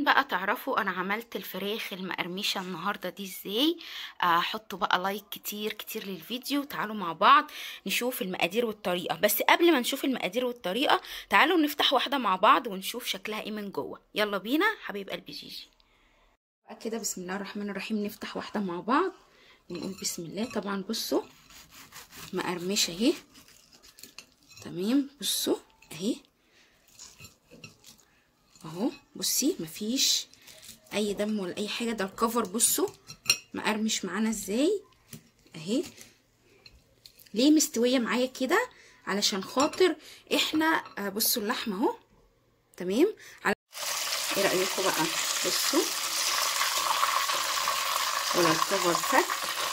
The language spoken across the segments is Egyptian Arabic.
عايزين بقى تعرفوا انا عملت الفراخ المقرمشه النهارده دي ازاي آه، حطوا بقى لايك كتير كتير للفيديو تعالوا مع بعض نشوف المقادير والطريقه بس قبل ما نشوف المقادير والطريقه تعالوا نفتح واحده مع بعض ونشوف شكلها ايه من جوه يلا بينا حبيب قلبي جيجي بقى كده بسم الله الرحمن الرحيم نفتح واحده مع بعض ونقول بسم الله طبعا بصوا مقرمشه اهي تمام بصوا اهي اهو بصي مفيش اي دم ولا اي حاجه ده الكفر بصوا مقرمش معانا ازاي اهي ليه مستويه معايا كده علشان خاطر احنا آه بصوا اللحمه اهو تمام على ايه رايكم بقى بصوا ولا الكفر فك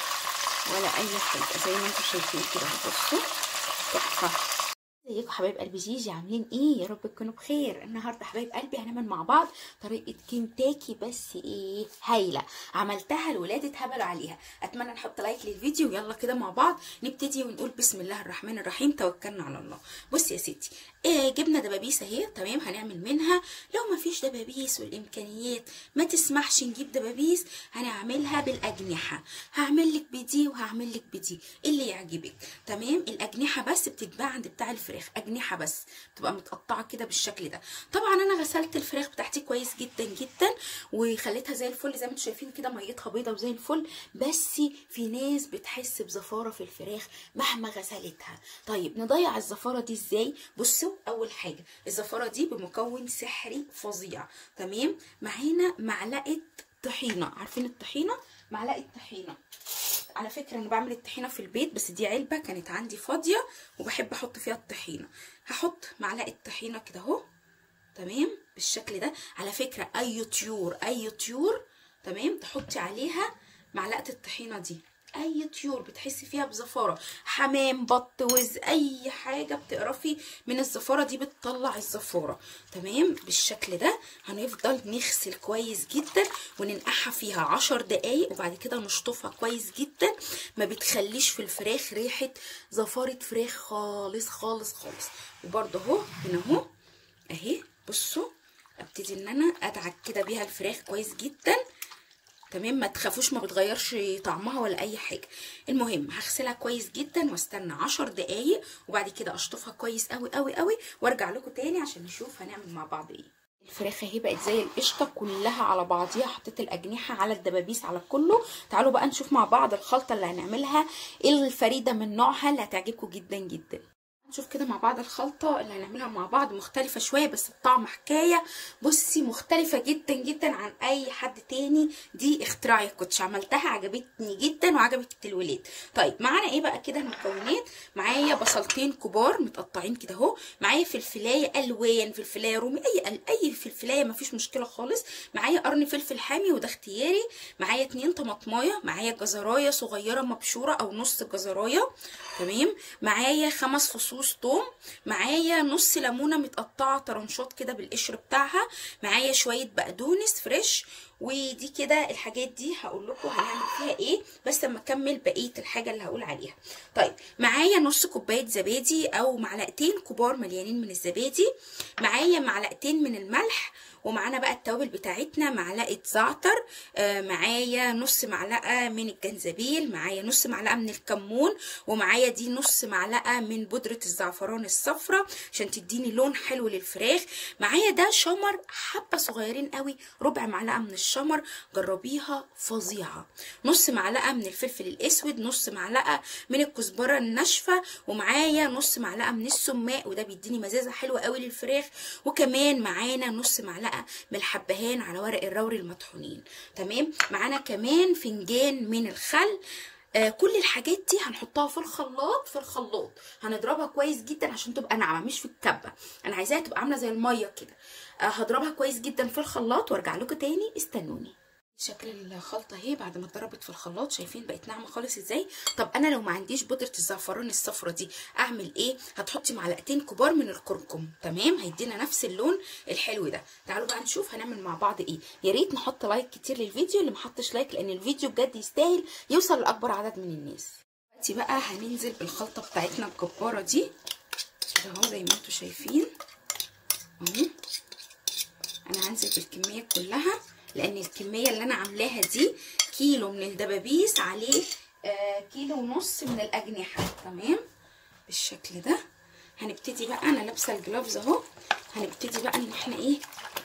ولا اي حاجه زي ما انتم شايفين كده بصوا تحفه ازيكم حبايب قلبي جيجي عاملين ايه يا رب تكونوا بخير النهارده حبايب قلبي هنعمل مع بعض طريقه كنتاكي بس ايه هايله عملتها الولاد اتهبلوا عليها اتمنى نحط لايك للفيديو يلا كده مع بعض نبتدي ونقول بسم الله الرحمن الرحيم توكلنا على الله بصي يا ستي إيه جبنا دبابيس اهي تمام هنعمل منها لو ما فيش دبابيس والامكانيات ما تسمحش نجيب دبابيس هنعملها بالاجنحه هعمل لك بدي وهعمل لك بدي اللي يعجبك تمام الاجنحه بس بتتباع عند بتاع الفراخ اجنحه بس تبقى متقطعه كده بالشكل ده طبعا انا غسلت الفراخ بتاعتي كويس جدا جدا وخليتها زي الفل زي ما انتم شايفين كده ميتها بيضه وزي الفل بس في ناس بتحس بزفاره في الفراخ مهما غسلتها طيب نضيع الزفاره دي ازاي بصوا اول حاجه الزفاره دي بمكون سحري فظيع تمام معانا معلقه طحينه عارفين الطحينه معلقه طحينه على فكره انا بعمل الطحينه في البيت بس دي علبه كانت عندي فاضيه وبحب احط فيها الطحينه هحط معلقه طحينه كده اهو تمام بالشكل ده على فكره اي طيور اي طيور تمام تحطي عليها معلقه الطحينه دي اي طيور بتحسي فيها بزفاره حمام بط وز اي حاجه بتقرفي من الزفاره دي بتطلع الزفاره تمام بالشكل ده هنفضل نغسل كويس جدا وننقعها فيها عشر دقايق وبعد كده نشطفها كويس جدا ما بتخليش في الفراخ ريحه زفاره فراخ خالص خالص خالص وبرده اهو هنا اهو اهي بصوا ابتدي ان انا ادعك كده بيها الفراخ كويس جدا تمام ما تخافوش ما بتغيرش طعمها ولا اي حاجه المهم هغسلها كويس جدا واستنى عشر دقايق وبعد كده اشطفها كويس قوي قوي قوي وارجع لكم تاني عشان نشوف هنعمل مع بعض ايه الفراخ اهي بقت زي القشطه كلها على بعضيها حطيت الاجنحه على الدبابيس على كله تعالوا بقى نشوف مع بعض الخلطه اللي هنعملها الفريده من نوعها اللي هتعجبكم جدا جدا نشوف كده مع بعض الخلطة اللي هنعملها مع بعض مختلفة شوية بس الطعم حكاية بصي مختلفة جدا جدا عن أي حد تاني دي اختراعي كنتش عملتها عجبتني جدا وعجبت الولاد طيب معانا ايه بقى كده المكونات معايا بصلتين كبار متقطعين كده اهو معايا فلفلاية ألوان فلفلاية رومي أي أي فلفلاية مفيش مشكلة خالص معايا قرن فلفل حامي وده اختياري معايا اتنين طماطماية معايا جزراية صغيرة مبشورة أو نص جزراية تمام معايا خمس فصوص فصوص توم معايا نص ليمونه متقطعه طرنشات كده بالقشر بتاعها معايا شويه بقدونس فريش ودي كده الحاجات دي هقول لكم هنعمل فيها ايه بس لما اكمل بقيه الحاجه اللي هقول عليها طيب معايا نص كوبايه زبادي او معلقتين كبار مليانين من الزبادي معايا معلقتين من الملح ومعانا بقى التوابل بتاعتنا معلقه زعتر آه معايا نص معلقه من الجنزبيل معايا نص معلقه من الكمون ومعايا دي نص معلقه من بودره الزعفران الصفراء عشان تديني لون حلو للفراخ معايا ده شمر حبه صغيرين قوي ربع معلقه من الشمر جربيها فظيعه نص معلقه من الفلفل الاسود نص معلقه من الكزبره الناشفه ومعايا نص معلقه من السماق وده بيديني مزازه حلوه قوي للفراخ وكمان معانا نص معلقه من الحبهان على ورق الروري المطحونين تمام معانا كمان فنجان من الخل آه كل الحاجات دي هنحطها في الخلاط في الخلاط هنضربها كويس جدا عشان تبقى ناعمه مش في الكبه انا عايزاها تبقى عامله زي الميه كده آه هضربها كويس جدا في الخلاط وارجع لكم تاني استنوني شكل الخلطه اهي بعد ما اتضربت في الخلاط شايفين بقت ناعمه خالص ازاي طب انا لو ما عنديش بودره الزعفران الصفرا دي اعمل ايه هتحطي معلقتين كبار من الكركم تمام هيدينا نفس اللون الحلو ده تعالوا بقى نشوف هنعمل مع بعض ايه يا ريت نحط لايك كتير للفيديو اللي ما حطش لايك لان الفيديو بجد يستاهل يوصل لاكبر عدد من الناس دلوقتي بقى هننزل بالخلطه بتاعتنا الجباره دي كده اهو زي ما انتم شايفين اهو انا هنزل بالكميه كلها لان الكميه اللي انا عاملاها دي كيلو من الدبابيس عليه آه كيلو ونص من الاجنحه تمام بالشكل ده هنبتدي بقى انا لابسه الجلافز اهو هنبتدي بقى ان احنا ايه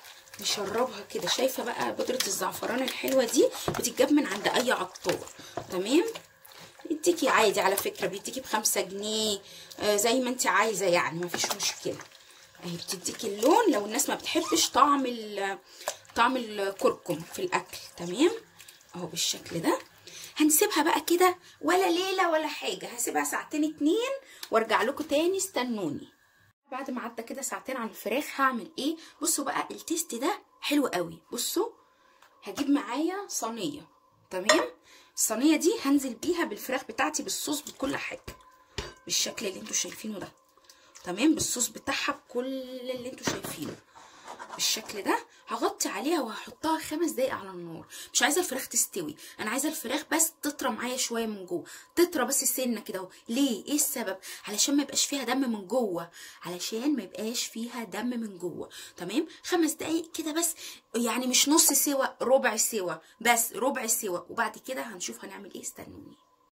نشربها كده شايفه بقى بودره الزعفران الحلوه دي بتتجاب من عند اي عطار تمام يديكي عادي على فكره بيديكي بخمسة جنيه آه زي ما انت عايزه يعني مفيش مشكله اهي بتديكي اللون لو الناس ما بتحبش طعم طعم الكركم في الاكل تمام اهو بالشكل ده هنسيبها بقى كده ولا ليله ولا حاجه هسيبها ساعتين اتنين وارجع لكم تاني استنوني بعد ما عدى كده ساعتين على الفراخ هعمل ايه بصوا بقى التيست ده حلو قوي بصوا هجيب معايا صينيه تمام الصينيه دي هنزل بيها بالفراخ بتاعتي بالصوص بكل حاجه بالشكل اللي انتوا شايفينه ده تمام بالصوص بتاعها بكل اللي انتوا شايفينه بالشكل ده هغطي عليها وهحطها خمس دقايق على النار مش عايزه الفراخ تستوي انا عايزه الفراخ بس تطرى معايا شويه من جوه تطرى بس سنه كده اهو ليه ايه السبب علشان ما يبقاش فيها دم من جوه علشان ما يبقاش فيها دم من جوه تمام خمس دقايق كده بس يعني مش نص سوا ربع سوا بس ربع سوا وبعد كده هنشوف هنعمل ايه استنوني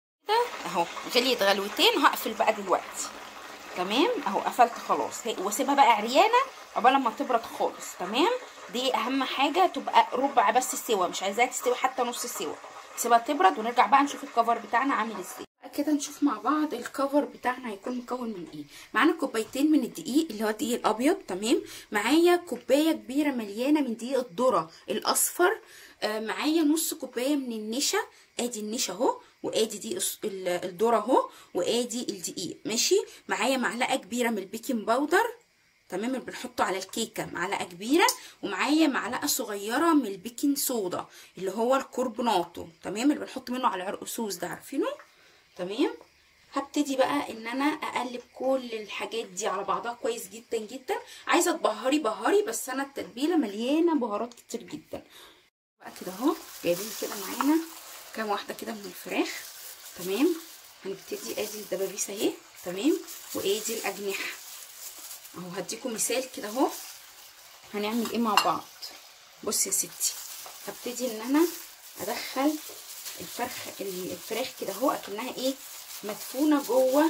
اهو غليت غلوتين هقفل بقى دلوقتي تمام اهو قفلت خلاص واسيبها بقى عريانه عقبال ما تبرد خالص تمام دي اهم حاجه تبقى ربع بس سوا مش عايزاها تستوي حتى نص سوا سيبها تبرد ونرجع بقى نشوف الكفر بتاعنا عامل ازاي كده نشوف مع بعض الكفر بتاعنا هيكون مكون من ايه معانا كوبايتين من الدقيق اللي هو الدقيق الابيض تمام معايا كوبايه كبيره مليانه من دقيق الذره الاصفر آه معايا نص كوبايه من النشا ادي النشا اهو وادي دي الذره اهو وادي الدقيق ماشي معايا معلقه كبيره من البيكنج باودر تمام اللي بنحطه على الكيكه معلقه كبيره ومعايا معلقه صغيره من البيكنج صودا اللي هو الكربوناتو تمام اللي بنحط منه على العرقسوس ده عارفينه تمام هبتدي بقى ان انا اقلب كل الحاجات دي على بعضها كويس جدا جدا عايزه تبهري بهاري بس انا التتبيله مليانه بهارات كتير جدا بقى كده اهو جايبين كده معانا كام واحده كده من الفراخ تمام هنبتدي ادي الدبابيس اهي تمام وادي الاجنحه اهو هديكم مثال كده اهو هنعمل ايه مع بعض بصي يا ستي هبتدي ان انا ادخل الفرخ الفراخ كده اهو اكنها ايه مدفونه جوه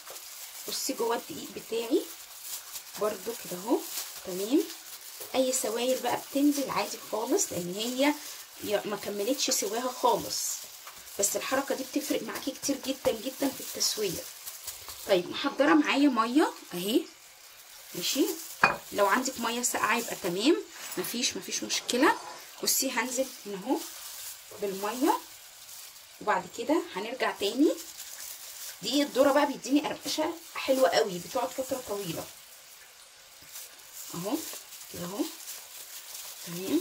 بصي جوه الدقيق بتاعي برده كده اهو تمام اي سوائل بقى بتنزل عادي خالص لان هي ما كملتش سواها خالص بس الحركه دي بتفرق معاكي كتير جدا جدا في التسويه طيب محضره معايا ميه اهي ماشي لو عندك ميه ساقعه يبقى تمام مفيش مفيش مشكله بصي هنزل هنا اهو بالميه وبعد كده هنرجع تاني دي الذره بقى بيديني قرقشه حلوه قوي بتقعد فتره طويله اهو كده اهو تمام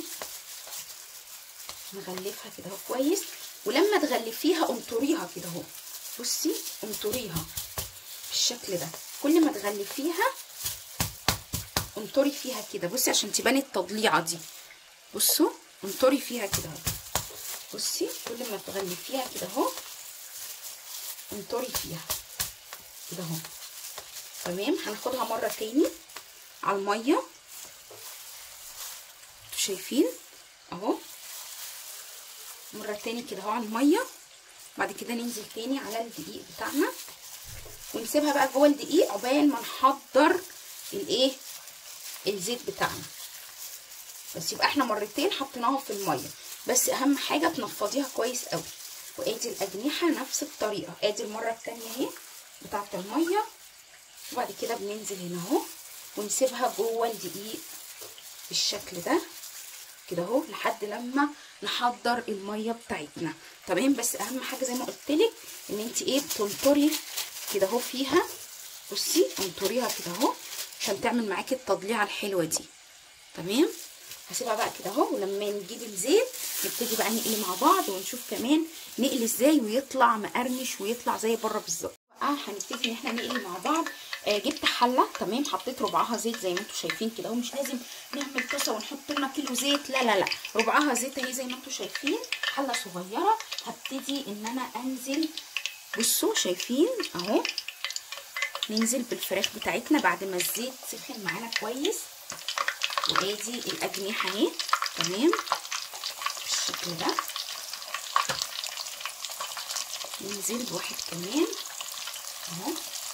نغلفها كده اهو كويس ولما تغلفيها انطريها كده اهو بصي انطريها بالشكل ده كل ما تغلفيها انطري فيها كده بصي عشان تبان التضليعه دي بصوا انطري فيها كده اهو بصي كل ما تغلفيها كده اهو انطري فيها كده اهو تمام هناخدها مره تاني على الميه شايفين اهو مره تاني كده اهو على الميه بعد كده ننزل تاني على الدقيق بتاعنا ونسيبها بقى جوه الدقيق عقبال ما نحضر الايه الزيت بتاعنا بس يبقى احنا مرتين حطيناها في الميه بس اهم حاجه تنفضيها كويس قوي وادي الاجنحه نفس الطريقه ادي المره التانيه اهي بتاعه الميه وبعد كده بننزل هنا اهو ونسيبها جوه الدقيق بالشكل ده كده اهو لحد لما نحضر الميه بتاعتنا تمام بس اهم حاجه زي ما قلت لك ان انت ايه بتنطري كده اهو فيها بصي انطريها كده اهو عشان تعمل معاكي التضليعه الحلوه دي تمام هسيبها بقى كده اهو ولما نجيب الزيت نبتدي بقى نقلي مع بعض ونشوف كمان نقلي ازاي ويطلع مقرمش ويطلع زي بره بالظبط اه هنبتدي ان احنا نقلي مع بعض آه جبت حله تمام حطيت ربعها زيت زي ما انتم شايفين كده اهو مش لازم نعمل طاسه ونحط لنا كيلو زيت لا لا لا ربعها زيت اهي زي ما انتم شايفين حله صغيره هبتدي ان انا انزل بصوا شايفين اهو ننزل بالفراخ بتاعتنا بعد ما الزيت سخن معانا كويس وادي الاجنحه اهي تمام بالشكل ده ننزل بواحد كمان اهو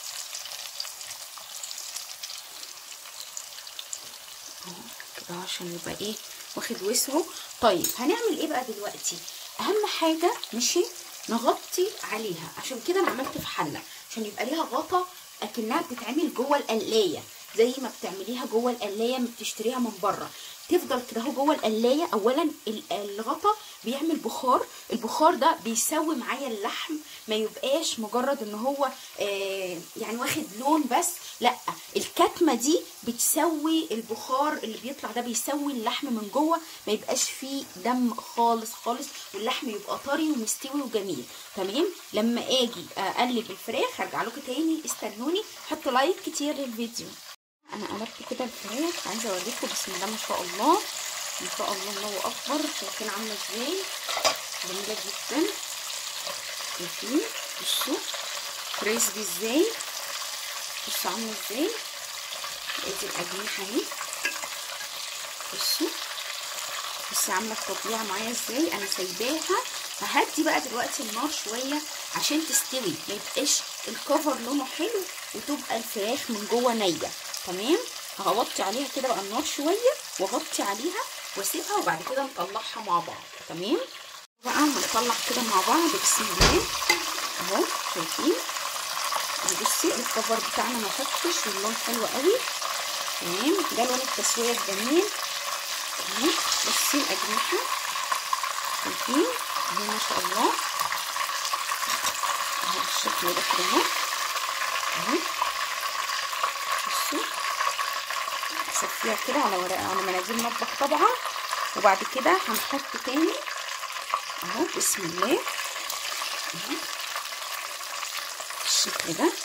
كده عشان يبقى ايه واخد وسعه طيب هنعمل ايه بقى دلوقتي اهم حاجه ماشي نغطي عليها عشان كده انا عملت في حله عشان يبقى ليها غطا اكنها بتتعمل جوه القلايه زي ما بتعمليها جوه القلايه ما بتشتريها من بره تفضل كده اهو جوه القلايه اولا الغطا بيعمل بخار البخار ده بيسوي معايا اللحم ما يبقاش مجرد ان هو آه يعني واخد لون بس لا الكتمه دي بتسوي البخار اللي بيطلع ده بيسوي اللحم من جوه ما يبقاش فيه دم خالص خالص واللحم يبقى طري ومستوي وجميل تمام لما اجي اقلب الفراخ هرجع لكم تاني استنوني حطوا لايك كتير للفيديو انا قلبت كده الفراخ عايزه اوريكم بسم الله ما شاء الله ما شاء الله الله اكبر شايفين عامله ازاي جميله جدا شايفين بصوا كريسبي ازاي بصوا عامله ازاي ادي الاجنحه اهي بصوا بصوا عامله التطبيعه معايا ازاي انا سايباها ههدي بقى دلوقتي النار شويه عشان تستوي ما يبقاش الكفر لونه حلو وتبقى الفراخ من جوه نيه تمام هغطي عليها كده بقى النار شويه واغطي عليها واسيبها وبعد كده نطلعها مع بعض تمام بقى هنطلع كده مع بعض بسم الله اهو شايفين بصي الكفر بتاعنا ما خفتش واللون حلو قوي تمام ده لون التسويه الجميل اهو بصي الاجنحه شايفين اهو ما شاء الله اهو بالشكل ده كده اهو اهو بصوا هصفيها كده على ورقه على مناديل مطبخ طبعا وبعد كده هنحط تاني اهو بسم الله اهو بالشكل ده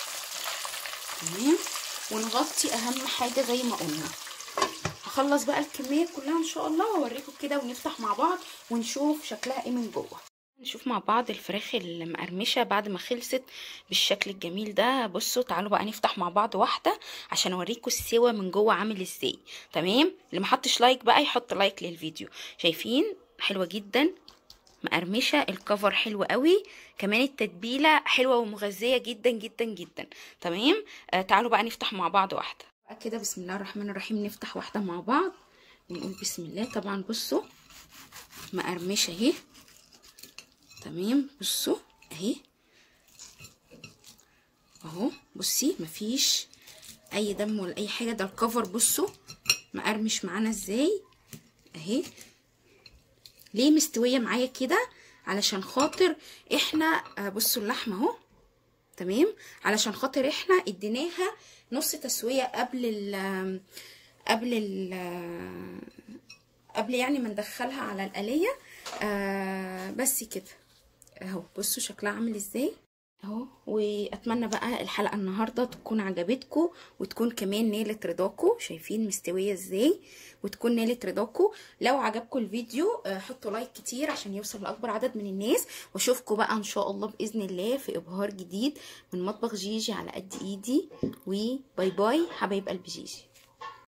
تمام ونغطي اهم حاجه زي ما قلنا هخلص بقى الكميه كلها ان شاء الله واوريكم كده ونفتح مع بعض ونشوف شكلها ايه من جوه نشوف مع بعض الفراخ المقرمشه بعد ما خلصت بالشكل الجميل ده بصوا تعالوا بقى نفتح مع بعض واحده عشان اوريكم السوا من جوه عامل ازاي تمام اللي ما حطش لايك بقى يحط لايك للفيديو شايفين حلوه جدا مقرمشه الكفر حلو قوي كمان التتبيله حلوه ومغذيه جدا جدا جدا تمام آه تعالوا بقى نفتح مع بعض واحده بقى كده بسم الله الرحمن الرحيم نفتح واحده مع بعض ونقول بسم الله طبعا بصوا مقرمشه اهي تمام بصوا اهي اهو بصي مفيش اي دم ولا اي حاجه ده الكفر بصوا مقرمش معانا ازاي اهي ليه مستويه معايا كده علشان خاطر احنا بصوا اللحمه اهو تمام علشان خاطر احنا اديناها نص تسويه قبل ال قبل ال قبل يعني ما ندخلها على القليه آه بس كده اهو بصوا شكلها عامل ازاي اهو واتمنى بقى الحلقه النهارده تكون عجبتكم وتكون كمان نالت رضاكم شايفين مستويه ازاي وتكون نالت رضاكم لو عجبكم الفيديو حطوا لايك كتير عشان يوصل لاكبر عدد من الناس واشوفكم بقى ان شاء الله باذن الله في ابهار جديد من مطبخ جيجي على قد ايدي وباي باي حبايب قلب جيجي